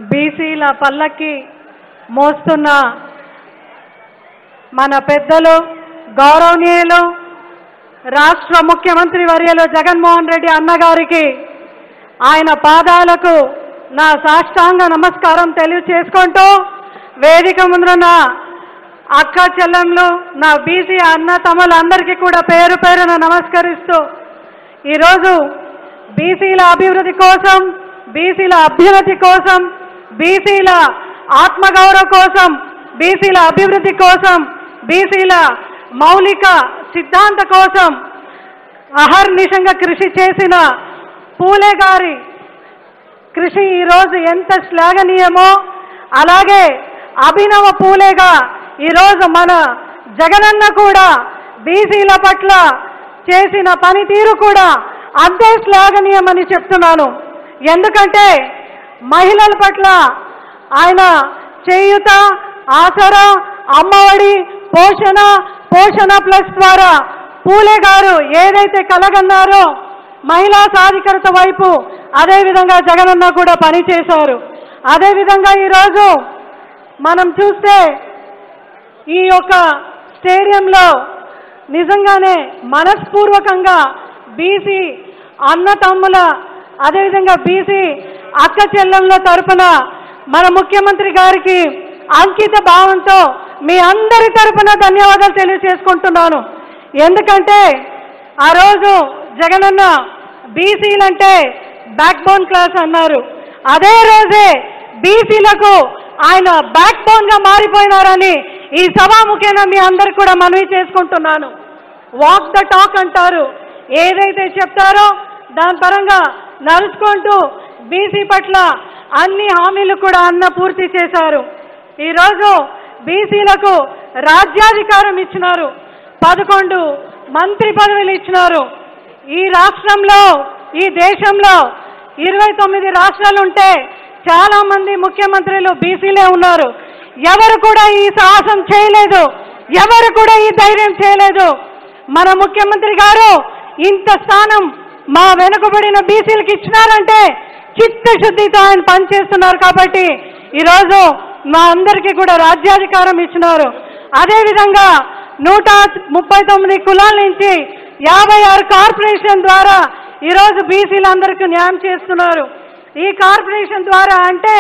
బీసీల పల్లకి మోస్తున్న మన పెద్దలు గౌరవనీయులు రాష్ట్ర ముఖ్యమంత్రి వర్యులు జగన్మోహన్ రెడ్డి అన్నగారికి ఆయన పాదాలకు నా సాష్టాంగ నమస్కారం తెలియచేసుకుంటూ వేదిక ముందున్న అక్క చెల్లెంలు నా బీసీ అన్న తమ్ములందరికీ కూడా పేరు పేరున నమస్కరిస్తూ ఈరోజు బీసీల అభివృద్ధి కోసం బీసీల అభ్యున్నతి కోసం బీసీల ఆత్మగౌరవ కోసం బీసీల అభివృద్ధి కోసం బీసీల మౌలిక సిద్ధాంత కోసం అహర్నిశంగా కృషి చేసిన పూలే గారి కృషి ఈరోజు ఎంత శ్లాఘనీయమో అలాగే అభినవ పూలేగా ఈరోజు మన జగనన్న కూడా బీసీల పట్ల చేసిన పనితీరు కూడా అంతే శ్లాఘనీయమని చెప్తున్నాను ఎందుకంటే మహిళల పట్ల ఆయన చేయుత ఆసరా అమ్మఒడి పోషణ పోషణ ప్లస్ ద్వారా పూలే గారు ఏదైతే కలగన్నారో మహిళా సాధికారత వైపు అదేవిధంగా జగనన్న కూడా పనిచేశారు అదేవిధంగా ఈరోజు మనం చూస్తే ఈ యొక్క స్టేడియంలో నిజంగానే మనస్పూర్వకంగా బీసీ అన్న తమ్ముల అదేవిధంగా బీసీ అక్క చెల్లెళ్ళ తరపున మన ముఖ్యమంత్రి గారికి అంకిత భావంతో మీ అందరి తరపున ధన్యవాదాలు తెలియజేసుకుంటున్నాను ఎందుకంటే ఆ రోజు జగనన్న బీసీలంటే బ్యాక్ బోన్ క్లాస్ అన్నారు అదే రోజే బీసీలకు ఆయన బ్యాక్ బోన్ గా మారిపోయినారని ఈ సభాముఖేన మీ అందరికి కూడా మనవి చేసుకుంటున్నాను వాక్ ద టాక్ అంటారు ఏదైతే చెప్తారో దాని పరంగా నడుచుకుంటూ బీసీ పట్ల అన్ని హామీలు కూడా అన్న పూర్తి చేశారు ఈరోజు బీసీలకు రాజ్యాధికారం ఇచ్చినారు పదకొండు మంత్రి పదవులు ఇచ్చినారు ఈ రాష్ట్రంలో ఈ దేశంలో ఇరవై తొమ్మిది రాష్ట్రాలు ఉంటే చాలా మంది ముఖ్యమంత్రులు బీసీలే ఉన్నారు ఎవరు కూడా ఈ సాహసం చేయలేదు ఎవరు కూడా ఈ ధైర్యం చేయలేదు మన ముఖ్యమంత్రి గారు ఇంత స్థానం మా వెనుకబడిన బీసీలకు ఇచ్చినారంటే చిత్తశుద్ధితో ఆయన పనిచేస్తున్నారు కాబట్టి ఈరోజు మా అందరికీ కూడా రాజ్యాధికారం ఇచ్చినారు అదేవిధంగా నూట ముప్పై తొమ్మిది కులాల నుంచి యాభై ఆరు కార్పొరేషన్ ద్వారా ఈరోజు బీసీలందరికీ న్యాయం చేస్తున్నారు ఈ కార్పొరేషన్ ద్వారా అంటే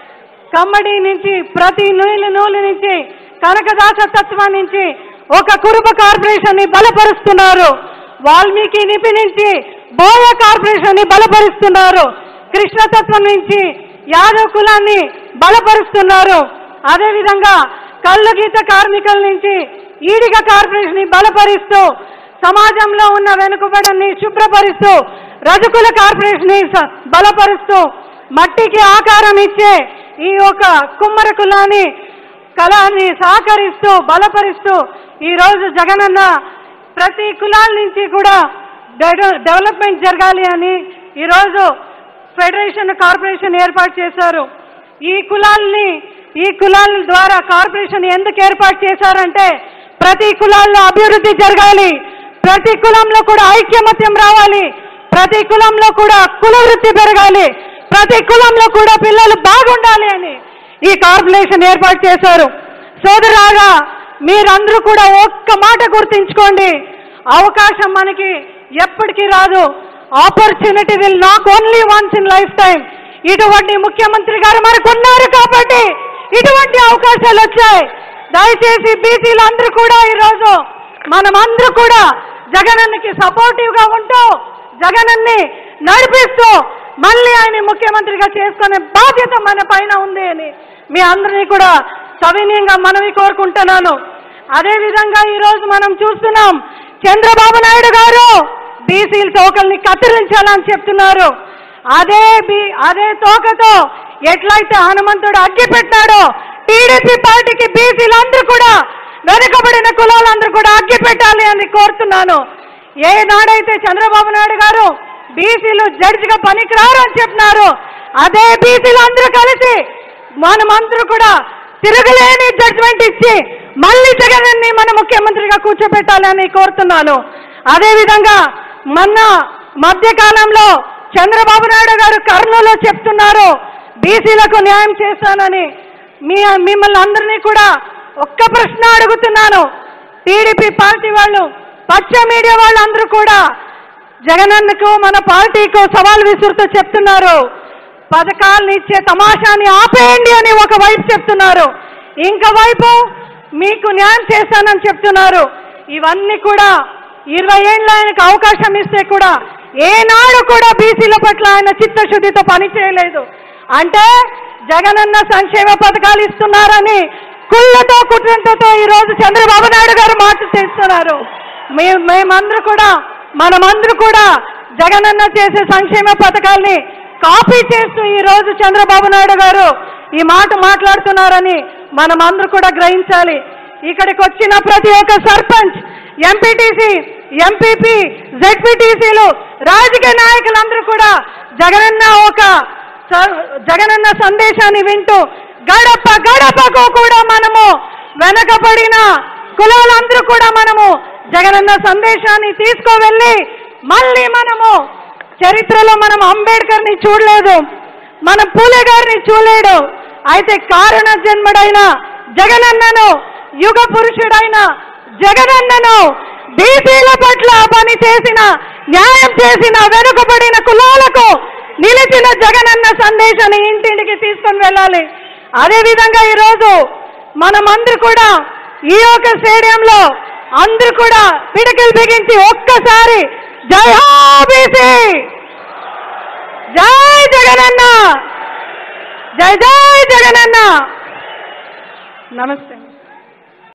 కమ్మడి నుంచి ప్రతి నూలు నూలు నుంచి కనకదాస తత్వం నుంచి ఒక కురుబ కార్పొరేషన్ ని బలపరుస్తున్నారు వాల్మీకి నిపి నుంచి బోయ కార్పొరేషన్ ని బలపరుస్తున్నారు కృష్ణతత్వం నుంచి యాదవ్ కులాన్ని బలపరుస్తున్నారు అదేవిధంగా కళ్ళు గీత కార్మికుల నుంచి ఈడిగ కార్పొరేషన్ ని బలపరుస్తూ సమాజంలో ఉన్న వెనుకబడని శుభ్రపరుస్తూ రజకుల కార్పొరేషన్ ని స- బలపరుస్తూ మట్టికి ఆకారం ఇచ్చే ఈ యొక్క కుమ్మర కులాన్ని కళాన్ని సహకరిస్తూ బలపరుస్తూ ఈ రోజు జగనన్న ప్రతి కులాల నుంచి కూడా డెవ- డెవలప్మెంట్ జరగాలి అని ఈరోజు ఫెడరేషన్ కార్పొరేషన్ ఏర్పాటు చేశారు ఈ కులాల్ని ఈ కులాల ద్వారా కార్పొరేషన్ ఎందుకు ఏర్పాటు చేశారంటే ప్రతి కులాల్లో అభివృద్ధి జరగాలి ప్రతి కులంలో కూడా ఐక్యమత్యం రావాలి ప్రతి కులంలో కూడా కుల వృత్తి పెరగాలి ప్రతి కులంలో కూడా పిల్లలు బాగుండాలి అని ఈ కార్పొరేషన్ ఏర్పాటు చేశారు సోదరాగా మీరందరూ కూడా ఒక్క మాట గుర్తించుకోండి అవకాశం మనకి ఎప్పటికీ రాదు opportunity will not only once in life time ఇటువంటి ముఖ్యమంత్రి గారు మనకు ఉన్నారు కాబట్టి ఇటువంటి అవకాశాలు వచ్చాయి దయచేసి బీసీలు అందరూ కూడా ఈరోజు మనమందరూ కూడా జగనన్నకి సపోర్టివ్ గా ఉంటూ జగనన్ని నడిపిస్తూ మళ్ళీ ఆయన ముఖ్యమంత్రిగా చేసుకునే బాధ్యత మన పైన ఉంది అని మీ అందరినీ కూడా సవినీయంగా మనవి కోరుకుంటున్నాను అదే విధంగా ఈ రోజు మనం చూస్తున్నాం చంద్రబాబు నాయుడు గారు బీసీల తోకల్ని కత్తిరించాలని చెప్తున్నారు అదే బి అదే తోకతో ఎట్లయితే హనుమంతుడు అగ్గి పెట్టాడో టీడీపీ పార్టీకి బీసీలందరూ కూడా వెనుకబడిన కులాలందరూ కూడా అగ్గి పెట్టాలి అని కోరుతున్నాను ఏ నాడైతే చంద్రబాబు నాయుడు గారు బీసీలు జడ్జిగా పనికిరారు అని చెప్తున్నారు అదే బీసీలు అందరూ కలిసి మనమందరూ కూడా తిరగలేని జడ్జిమెంట్ ఇచ్చి మళ్ళీ జగన్ని మన ముఖ్యమంత్రిగా కూర్చోబెట్టాలని కోరుతున్నాను అదేవిధంగా మొన్న మధ్యకాలంలో చంద్రబాబు నాయుడు గారు కర్నూలు చెప్తున్నారు బీసీలకు న్యాయం చేస్తానని మీ మిమ్మల్ని అందరినీ కూడా ఒక్క ప్రశ్న అడుగుతున్నాను టీడీపీ పార్టీ వాళ్ళు పచ్చ మీడియా వాళ్ళందరూ కూడా జగనన్నకు మన పార్టీకు సవాల్ విసురుతూ చెప్తున్నారు పథకాలను ఇచ్చే తమాషాని ఆపేయండి అని ఒక వైపు చెప్తున్నారు ఇంక వైపు మీకు న్యాయం చేస్తానని చెప్తున్నారు ఇవన్నీ కూడా ఇరవై ఏళ్ళ ఆయనకు అవకాశం ఇస్తే కూడా ఏనాడు కూడా బీసీల పట్ల ఆయన చిత్తశుద్ధితో పని చేయలేదు అంటే జగనన్న సంక్షేమ పథకాలు ఇస్తున్నారని కుళ్ళతో కుట్రంతో ఈ రోజు చంద్రబాబు నాయుడు గారు మాట చేస్తున్నారు మే- మేమందరూ కూడా మనమందరూ కూడా జగనన్న చేసే సంక్షేమ పథకాల్ని కాపీ చేస్తూ ఈ రోజు చంద్రబాబు నాయుడు గారు ఈ మాట మాట్లాడుతున్నారని మనమందరూ కూడా గ్రహించాలి ఇక్కడికి వచ్చిన ప్రతి ఒక్క సర్పంచ్ ఎంపీటీసీ ఎంపీపీ జెడ్పీటీసీలు రాజకీయ నాయకులందరూ కూడా జగనన్న ఒక స- జగనన్న సందేశాన్ని వింటూ గడప గడపకు కూడా మనము వెనకబడిన కులాలందరూ కూడా మనము జగనన్న సందేశాన్ని తీసుకువెళ్ళి మళ్ళీ మనము చరిత్రలో మనం అంబేద్కర్ ని చూడలేదు మనం పూలే గారిని చూడలేడు అయితే కారణ జన్ముడైన జగనన్నను యుగ పురుషుడైన జగనన్నను బీసీల పట్ల పని చేసిన న్యాయం చేసిన వెనుకబడిన కులాలకు నిలిచిన జగనన్న సందేశాన్ని ఇంటింటికి తీసుకొని వెళ్ళాలి అదేవిధంగా ఈరోజు మనమందరూ కూడా ఈ యొక్క స్టేడియంలో అందరూ కూడా పిడికిలు బిగించి ఒక్కసారి జై హో బీసీ జై జగనన్న జై జై జగనన్న నమస్తే